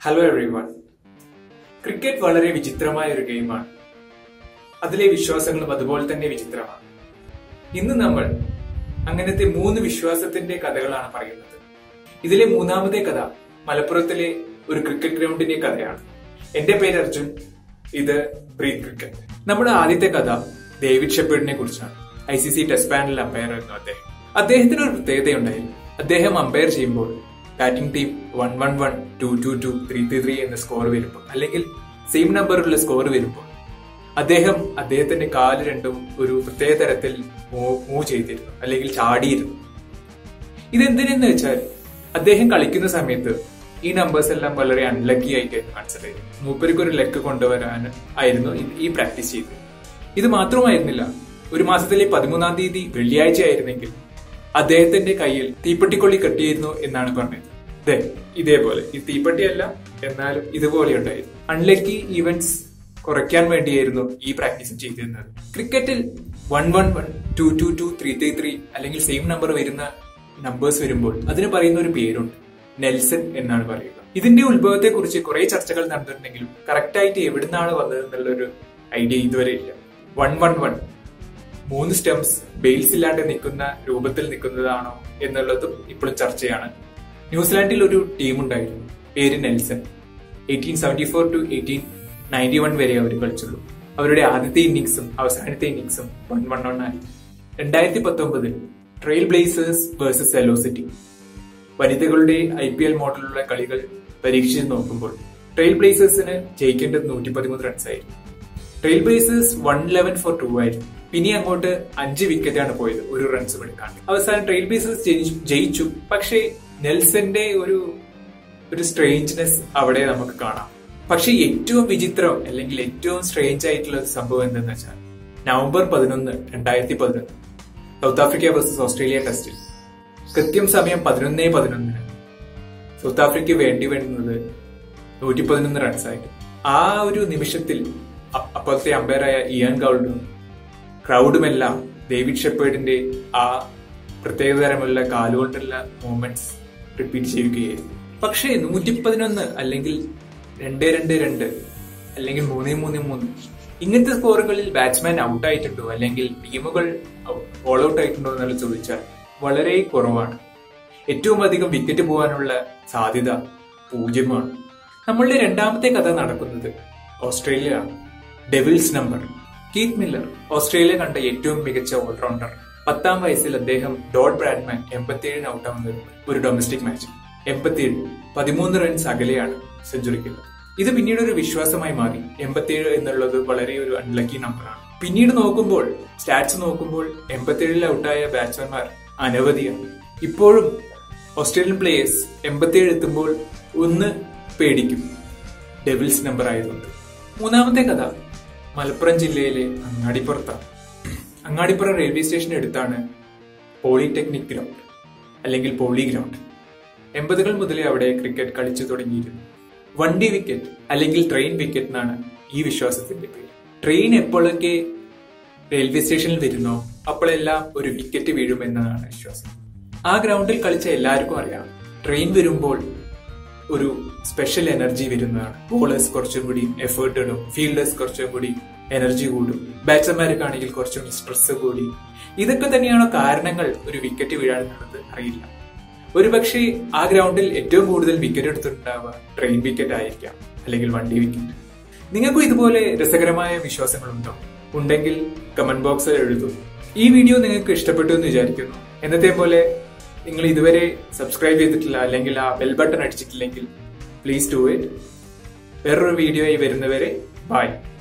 hello every one cricket വളരെ വിചിത്രമായ ഒരു ഗെയിമാണ് അതിലെ വിശ്വാസങ്ങളും അതുപോലെ തന്നെ വിചിത്രമാണ് ഇന്ന് നമ്മൾ അങ്ങനത്തെ മൂന്ന് വിശ്വാസത്തിന്റെ കഥകളാണ് പറയുന്നത് ഇതിലെ മൂന്നാമത്തെ കഥ മലപ്പുറത്തിലെ ഒരു ക്രിക്കറ്റ് ഗ്രൗണ്ടിന്റെ കഥയാണ് എന്റെ പേര് അർജുൻ ഇത് ബ്രീത് ക്രിക്കറ്റ് നമ്മുടെ ആദ്യത്തെ കഥ ഡേവിഡ് ഷെപ്പേർഡിനെ കുറിച്ചാണ് I C C test panel umpire ആയിരുന്നു അദ്ദേഹം അദ്ദേഹത്തിന് ഒരു പ്രത്യേകതയുണ്ടായിരുന്നു അദ്ദേഹം അമ്പയർ ചെയ്യുമ്പോൾ batting team one one one two two two three three three എന്ന സ്കോർ വരുമ്പോൾ അല്ലെങ്കിൽ സെയിം നമ്പറുള്ള സ്കോർ വരുമ്പോൾ അദ്ദേഹം അദ്ദേഹത്തിന്റെ കാല് രണ്ടും ഒരു പ്രത്യേക തരത്തിൽ മൂവ് ചെയ്തിരുന്നു അല്ലെങ്കിൽ ചാടിയിരുന്നു ഇതെന്തിനെന്ന് വെച്ചാൽ അദ്ദേഹം കളിക്കുന്ന സമയത്ത് ഈ നമ്പേഴ്സ് എല്ലാം വളരെ അൺലക്കി ആയിട്ടായിരുന്നു കൺസിഡർ ചെയ്തത് മൂപ്പർക്ക് ഒരു ലെക്ക് കൊണ്ടുവരാൻ ആയിരുന്നു ഈ പ്രാക്ടീസ് ചെയ്തത് ഇത് മാത്രമായിരുന്നില്ല ഒരു മാസത്തിലെ പതിമൂന്നാം തീയതി വെള്ളിയാഴ്ച ആയിരുന്നെങ്കിൽ അദ്ദേഹത്തിന്റെ കയ്യിൽ തീപ്പെട്ടിക്കൊള്ളി കെട്ടിയിരുന്നു എന്നാണ് പറഞ്ഞത് ദേ ഇതേപോലെ ഈ തീപ്പെട്ടിയല്ല എന്നാലും ഇതുപോലെ ഉണ്ടായിരുന്നു അൺലക്കി ഈവന്റ്സ് കുറയ്ക്കാൻ വേണ്ടിയായിരുന്നു ഈ പ്രാക്ടീസ് ചെയ്തിരുന്നത് ക്രിക്കറ്റിൽ one one one two two two three three three അല്ലെങ്കിൽ സെയിം നമ്പർ വരുന്ന നമ്പേഴ്സ് വരുമ്പോൾ അതിന് പറയുന്ന ഒരു പേരുണ്ട് നെൽസൺ എന്നാണ് പറയുക ഇതിന്റെ ഉത്ഭവത്തെ കുറിച്ച് കുറെ ചർച്ചകൾ നടന്നിട്ടുണ്ടെങ്കിലും കറക്റ്റ് ആയിട്ട് എവിടുന്നാണ് വന്നത് ഒരു ഐഡിയ ഇതുവരെ ഇല്ല വൺ വൺ വൺ മൂന്ന് സ്റ്റംസ് ബെയിൽസ് ഇല്ലാണ്ട് നിൽക്കുന്ന രൂപത്തിൽ നിൽക്കുന്നതാണോ എന്നുള്ളതും ഇപ്പോഴും ചർച്ചയാണ് ന്യൂസിലാൻഡിൽ ഒരു ടീം ഉണ്ടായിരുന്നു പേര് Nelson eighteen seventy four to eighteen ninety one വരെ അവർ കളിച്ചുള്ളൂ അവരുടെ ആദ്യത്തെ ഇന്നിങ്സും അവസാനത്തെ ഇന്നിങ്സും വൺ വൺ വൺ ആയി രണ്ടായിരത്തി പത്തൊമ്പതിൽ ട്രെയിൽ ബ്ലേസേഴ്സ് വേഴ്സസ് വെലോസിറ്റി വനിതകളുടെ ഐ പി എൽ മോഡലുള്ള കളികൾ പരീക്ഷിച്ച് നോക്കുമ്പോൾ ട്രെയിൽ ബ്ലേസേഴ്സിന് ജയിക്കേണ്ടത് നൂറ്റി പതിമൂന്ന് റൺസ് ആയിരുന്നു Trail Blazers one eleven for two ആയിരുന്നു പിന്നെ അങ്ങോട്ട് അഞ്ച് വിക്കറ്റാണ് പോയത് ഒരു റൺസ് എടുക്കാൻ അവസാനം ട്രെയിൽ ബ്ലേസേഴ്സ് ജയിച്ചു പക്ഷേ നെൽസന്റെ ഒരു ഒരു സ്ട്രേഞ്ച്നെസ് അവിടെ നമുക്ക് കാണാം പക്ഷെ ഏറ്റവും വിചിത്രം അല്ലെങ്കിൽ ഏറ്റവും സ്ട്രേഞ്ച് ആയിട്ടുള്ള സംഭവം എന്തെന്ന് വെച്ചാൽ നവംബർ പതിനൊന്ന് രണ്ടായിരത്തി പതിനൊന്ന് സൗത്ത് ആഫ്രിക്ക വേഴ്സസ് ഓസ്ട്രേലിയ ടെസ്റ്റിൽ കൃത്യം സമയം പതിനൊന്നേ പതിനൊന്നിന് സൗത്ത് ആഫ്രിക്ക വേണ്ടി വരുന്നത് നൂറ്റി പതിനൊന്ന് റൺസ് ആയിട്ട് ആ ഒരു നിമിഷത്തിൽ അപ്പോഴത്തെ അമ്പയറായ ഇയാൻ ഗൗൾഡും ക്രൗഡുമെല്ലാം ഡേവിഡ് ഷെപ്പേർഡിന്റെ ആ പ്രത്യേകതരമുള്ള കാലുകൊണ്ടുള്ള മൂവ്മെന്റ്സ് റിപ്പീറ്റ് ചെയ്യുകയായിരുന്നു പക്ഷേ നൂറ്റി പതിനൊന്ന് അല്ലെങ്കിൽ രണ്ട് രണ്ട് രണ്ട് അല്ലെങ്കിൽ മൂന്ന് മൂന്ന് മൂന്ന് ഇങ്ങനത്തെ സ്കോറുകളിൽ ബാറ്റ്സ്മാൻ ഔട്ട് ആയിട്ടുണ്ടോ അല്ലെങ്കിൽ ടീമുകൾ ഓൾ ഔട്ട് ആയിട്ടുണ്ടോ എന്നുള്ള ചോദിച്ചാൽ വളരെ കുറവാണ് ഏറ്റവും അധികം വിക്കറ്റ് പോകാനുള്ള സാധ്യത പൂജ്യമാണ് നമ്മളുടെ രണ്ടാമത്തെ കഥ നടക്കുന്നത് Australia devils number Keith Miller Australia കണ്ട ഏറ്റവും മികച്ച ഓൾറൗണ്ടർ പത്താം വയസ്സിൽ അദ്ദേഹം ഡോട്ട് ബ്രാഡ്മാൻ എൺപത്തിയേഴിന് ഔട്ടാവുന്ന ഒരു ഡൊമസ്റ്റിക് മാച്ച് എൺപത്തിയേഴ് പതിമൂന്ന് റൺസ് അകലെയാണ് സെഞ്ചുറിക്കുള്ളത് ഇത് പിന്നീട് ഒരു വിശ്വാസമായി മാറി എൺപത്തിയേഴ് എന്നുള്ളത് വളരെ ഒരു അൺലക്കി നമ്പറാണ് പിന്നീട് നോക്കുമ്പോൾ സ്റ്റാറ്റ്സ് നോക്കുമ്പോൾ എൺപത്തിയേഴിൽ ഔട്ടായ ബാറ്റ്സ്മാൻമാർ അനവധിയാണ് ഇപ്പോഴും ഓസ്ട്രേലിയൻ പ്ലേയേഴ്സ് എൺപത്തിയേഴ് എത്തുമ്പോൾ ഒന്ന് പേടിക്കും ഡെവിൾസ് നമ്പർ ആയതുകൊണ്ട് മൂന്നാമത്തെ കഥ മലപ്പുറം ജില്ലയിലെ അങ്ങാടിപ്പുറത്താണ് അങ്ങാടിപ്പുറം റെയിൽവേ സ്റ്റേഷന് അടുത്താണ് പോളിടെക്നിക് ഗ്രൗണ്ട് അല്ലെങ്കിൽ പോളി ഗ്രൗണ്ട് എൺപതുകൾ മുതലേ അവിടെ ക്രിക്കറ്റ് കളിച്ചു തുടങ്ങിയിരുന്നു വൺ ഡേ വിക്കറ്റ് അല്ലെങ്കിൽ ട്രെയിൻ വിക്കറ്റ് എന്നാണ് ഈ വിശ്വാസത്തിന്റെ പേര് ട്രെയിൻ എപ്പോഴൊക്കെ റെയിൽവേ സ്റ്റേഷനിൽ വരുന്നോ അപ്പോഴെല്ലാം ഒരു വിക്കറ്റ് വീഴുമെന്നതാണ് വിശ്വാസം ആ ഗ്രൗണ്ടിൽ കളിച്ച എല്ലാവർക്കും അറിയാം ട്രെയിൻ വരുമ്പോൾ ഒരു സ്പെഷ്യൽ എനർജി വരുന്നതാണ് ബോളേഴ്സ് കുറച്ചും കൂടി എഫേർട്ട് ഇടും ഫീൽഡേഴ്സ് കുറച്ചും കൂടി എനർജി കൂടും ബാറ്റ്സ്മാൻമാർക്കാണെങ്കിൽ കുറച്ചും കൂടി സ്ട്രെസ് കൂടി ഇതൊക്കെ തന്നെയാണോ കാരണങ്ങൾ ഒരു വിക്കറ്റ് വീഴാനുള്ളത് അറിയില്ല ഒരുപക്ഷെ ആ ഗ്രൗണ്ടിൽ ഏറ്റവും കൂടുതൽ വിക്കറ്റ് എടുത്തിട്ടുണ്ടാവുക ട്രെയിൻ വിക്കറ്റ് ആയിരിക്കാം അല്ലെങ്കിൽ വണ്ടി വിക്കറ്റ് നിങ്ങൾക്കും ഇതുപോലെ രസകരമായ വിശ്വാസങ്ങളുണ്ടോ ഉണ്ടെങ്കിൽ കമന്റ് ബോക്സിൽ എഴുതൂ ഈ വീഡിയോ നിങ്ങൾക്ക് ഇഷ്ടപ്പെട്ടു എന്ന് വിചാരിക്കുന്നു എന്നത്തെ പോലെ നിങ്ങൾ ഇതുവരെ സബ്സ്ക്രൈബ് ചെയ്തിട്ടില്ല അല്ലെങ്കിൽ ആ ബെൽ ബട്ടൺ അടിച്ചിട്ടില്ലെങ്കിൽ പ്ലീസ് ഡു ഇറ്റ് വേറൊരു വീഡിയോ ആയി വരുന്നവരെ ബൈ